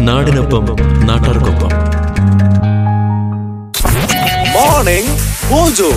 നാടിനൊപ്പം നാട്ടാർക്കൊപ്പം morning mojo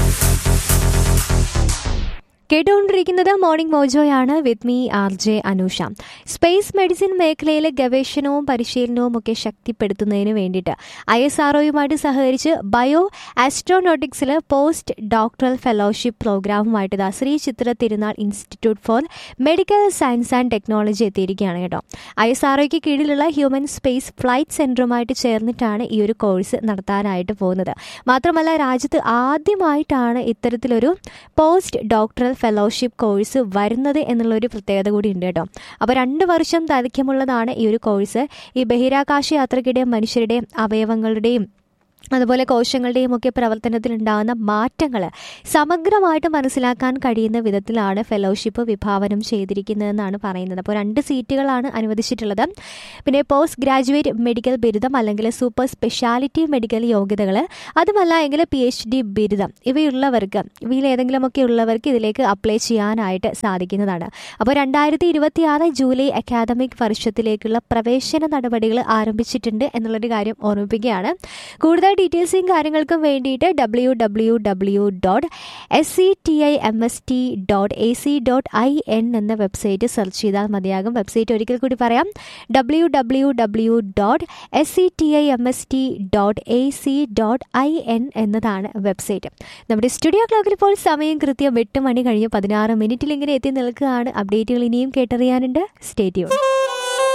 കേട്ടുകൊണ്ടിരിക്കുന്നത് മോർണിംഗ് മോജോയാണ് with me R J Anusha space medicine മേഖലയിലെ ഗവേഷണവും പരിശീലനവും ഒക്കെ ശക്തിപ്പെടുത്തുന്നതിന് വേണ്ടിയിട്ട് ഐ എസ് ആർഒയുമായിട്ട് സഹകരിച്ച് ബയോ ആസ്ട്രോനോട്ടിക്സിൽ പോസ്റ്റ് ഡോക്ടറൽ ഫെലോഷിപ്പ് പ്രോഗ്രാമുമായിട്ട് ഇതാ Sree Chitra Thirunal institute for medical science and technology എത്തിയിരിക്കുകയാണ് കേട്ടോ ഐ എസ് ആർഒയ്ക്ക് കീഴിലുള്ള ഹ്യൂമൻ സ്പേസ് ഫ്ലൈറ്റ് സെൻറ്ററുമായിട്ട് ചേർന്നിട്ടാണ് ഈ ഒരു കോഴ്സ് നടത്താനായിട്ട് പോകുന്നത് മാത്രമല്ല രാജ്യത്ത് ആദ്യമായിട്ടാണ് ഇത്തരത്തിലൊരു പോസ്റ്റ് ഡോക്ടറൽ ഫെലോഷിപ്പ് കോഴ്സ് വരുന്നത് എന്നുള്ളൊരു പ്രത്യേകത കൂടി ഉണ്ട് കേട്ടോ അപ്പോൾ രണ്ട് വർഷം ദൈർഘ്യമുള്ളതാണ് ഈ ഒരു കോഴ്സ് ഈ ബഹിരാകാശ യാത്രക്കിടെയും മനുഷ്യരുടെയും അവയവങ്ങളുടെയും അതുപോലെ കോശങ്ങളുടെയും ഒക്കെ പ്രവർത്തനത്തിൽ ഉണ്ടാകുന്ന മാറ്റങ്ങൾ സമഗ്രമായിട്ട് മനസ്സിലാക്കാൻ കഴിയുന്ന വിധത്തിലാണ് ഫെലോഷിപ്പ് വിഭാവനം ചെയ്തിരിക്കുന്നതെന്നാണ് പറയുന്നത് അപ്പോൾ രണ്ട് സീറ്റുകളാണ് അനുവദിച്ചിട്ടുള്ളത് പിന്നെ പോസ്റ്റ് ഗ്രാജുവേറ്റ് മെഡിക്കൽ ബിരുദം അല്ലെങ്കിൽ സൂപ്പർ സ്പെഷ്യാലിറ്റി മെഡിക്കൽ യോഗ്യതകൾ അതുമല്ല എങ്കിൽ പി എച്ച് ഡി ബിരുദം ഇവയുള്ളവർക്ക് ഇവയിൽ ഏതെങ്കിലുമൊക്കെ ഉള്ളവർക്ക് ഇതിലേക്ക് അപ്ലൈ ചെയ്യാനായിട്ട് സാധിക്കുന്നതാണ് അപ്പോൾ രണ്ടായിരത്തി ഇരുപത്തി ആറ് ജൂലൈ അക്കാദമിക് വർഷത്തിലേക്കുള്ള പ്രവേശന നടപടികൾ ആരംഭിച്ചിട്ടുണ്ട് എന്നുള്ളൊരു കാര്യം ഓർമ്മിപ്പിക്കുകയാണ് കൂടുതൽ ഡീറ്റെയിൽസും കാര്യങ്ങൾക്കും വേണ്ടിയിട്ട് W W W dot S C T I M S T dot A C dot I N എന്ന വെബ്സൈറ്റ് സെർച്ച് ചെയ്താൽ മതിയാകും വെബ്സൈറ്റ് ഒരിക്കൽ കൂടി പറയാം W W W dot S C T I M S T dot A C dot I N എന്നതാണ് website നമ്മുടെ studio ക്ലോക്കിൽ ഇപ്പോൾ സമയം കൃത്യം എട്ട് മണി കഴിഞ്ഞ് പതിനാറ് മിനിറ്റിൽ ഇങ്ങനെ എത്തി നിൽക്കുകയാണ് അപ്ഡേറ്റുകൾ ഇനിയും കേട്ടറിയാനുണ്ട് സ്റ്റേറ്റ്യൂൺ